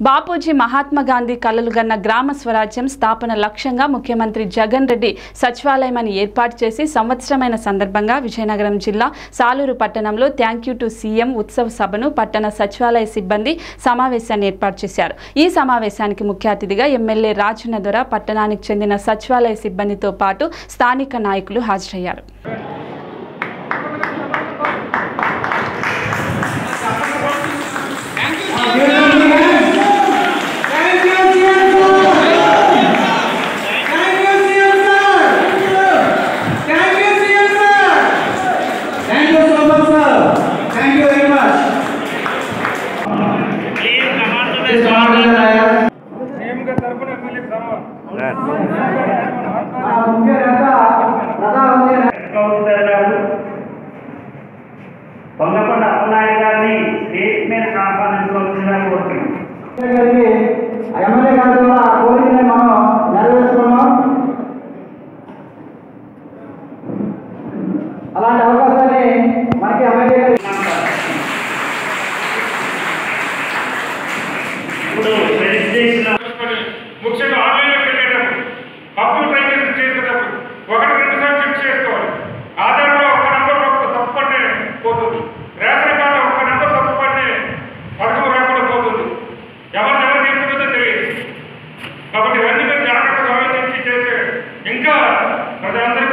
బాపూజీ మహాత్మా గాంధీ కలలుగన్న గ్రామ స్వరాజ్యం స్థాపన లక్ష్యంగా ముఖ్యమంత్రి జగన్ రెడ్డి సచివాలయమని ఏర్పాటు చేసి సంవత్సరమైన సందర్భంగా విజయనగరం జిల్లా సాలూరు పట్టణంలో థ్యాంక్ యూ టు సీఎం ఉత్సవ సభను పట్టణ సచివాలయ సిబ్బంది సమావేశాన్ని ఏర్పాటు చేశారు ఈ సమావేశానికి ముఖ్య అతిథిగా ఎమ్మెల్యే రాజన్న దొర పట్టణానికి చెందిన సచివాలయ సిబ్బందితో పాటు స్థానిక నాయకులు హాజరయ్యారు పొంగపండ అప్పనాయుడు గారిని స్టేట్మెంట్ ఆహ్వానించవలసిందిగా కోరుతున్నాం ఎమ్మెల్యే గారి ద్వారా ఆ కోరికని మనం నెరవేర్చుకున్నాం అలాంటి అవకాశాన్ని మనకి ఎమ్మెల్యే గారు ఇప్పుడు రిజిస్ట్రేషన్ చూసుకొని ముఖ్యంగా ఆన్లైన్లో పెట్టేటప్పుడు కంప్యూటరైజేషన్ చేసేటప్పుడు ఒకటి రెండు సార్లు చెక్ చేసుకోవాలి ఆధార్లో ఒక నెంబర్ ఒక తప్పు పడితే పోతుంది రేషన్ కార్డులో ఒక నెంబర్ తప్పు పడితే పథకం రాకుండా పోతుంది ఎవరు ఎవరు తీసుకుంటుందో తెలియదు కాబట్టి ఇవన్నీ మీరు జాగ్రత్తగా ఆలోచించి చేస్తే ఇంకా ప్రజలందరికీ